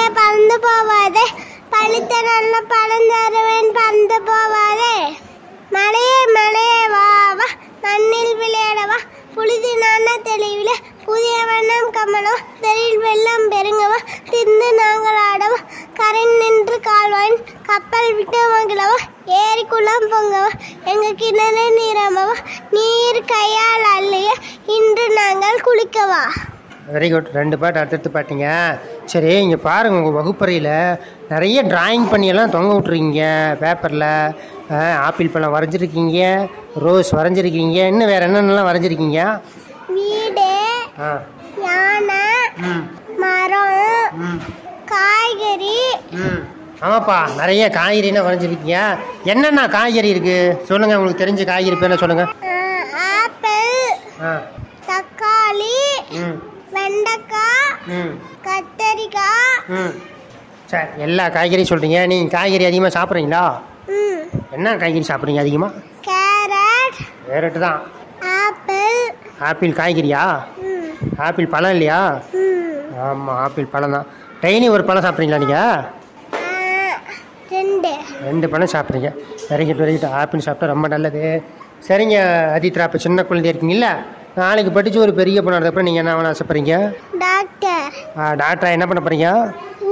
பறந்து போவாதே பழுத்த நல்ல பழம் தருவேன் பறந்து போவாதே மலையே மலையே வா வா மண்ணில் விளையாட வா புழுதி நான தெளிவில புதிய வண்ணம் கமலம் தெளில் வெள்ளம் பெருங்கவா திந்து நாங்கள் ஆடவா கரை நின்று கால்வாயின் கப்பல் விட்டு மகிழவா ஏரி குளம் பொங்கவா எங்க கிணறு நீரமவா நீர் கையால் அள்ளிய இன்று நாங்கள் குளிக்கவா வெரி குட் ரெண்டு பாட்டு அடுத்தடுத்து பாட்டிங்க சரி இங்கே பாருங்கள் உங்கள் வகுப்பறையில் நிறைய டிராயிங் பண்ணியெல்லாம் தொங்க விட்ருக்கீங்க பேப்பரில் ஆப்பிள் பழம் வரைஞ்சிருக்கீங்க ரோஸ் வரைஞ்சிருக்கீங்க இன்னும் வேறு என்னென்னலாம் வரைஞ்சிருக்கீங்க வீடு ஆ யானை ம் மரம் ம் காய்கறி ம் ஆமாப்பா நிறைய காய்கறினா வரைஞ்சிருக்கீங்க என்னென்ன காய்கறி இருக்குது சொல்லுங்கள் உங்களுக்கு தெரிஞ்ச காய்கறி பேர் சொல்லுங்கள் ஆஹ், ஆப்பிள் ஆ தக்காளி ம் வெண்டைக்காய் ம் கத்தரிக்காய் ம் சரி எல்லா காய்கறியும் சொல்கிறீங்க நீங்கள் காய்கறி அதிகமாக சாப்பிட்றீங்களா ம், என்ன காய்கறி சாப்பிட்றீங்க அதிகமாக கேரட் வேறட்டு தான் ஆப்பிள் ஆப்பிள் காய்கறியா ம், ஆப்பிள் பழம் இல்லையா ம், ஆமாம் ஆப்பிள் பழம் தான் டெய்லி ஒரு பழம் சாப்பிட்றீங்களா நீங்கள் ஆஹ், ரெண்டு ரெண்டு பழம் சாப்பிட்றீங்க very good very good apple சாப்பிட்டா ரொம்ப நல்லது சரிங்க அதித்ரா இப்போ சின்ன குழந்தையா இருக்கீங்கல்ல நாளைக்கு படித்து ஒரு பெரிய பொண்ணு அப்புறம் நீங்கள் என்ன ஆகணும்னு ஆசைப்படுறீங்க டாக்டர் டாக்டரா என்ன பண்ண போகிறீங்க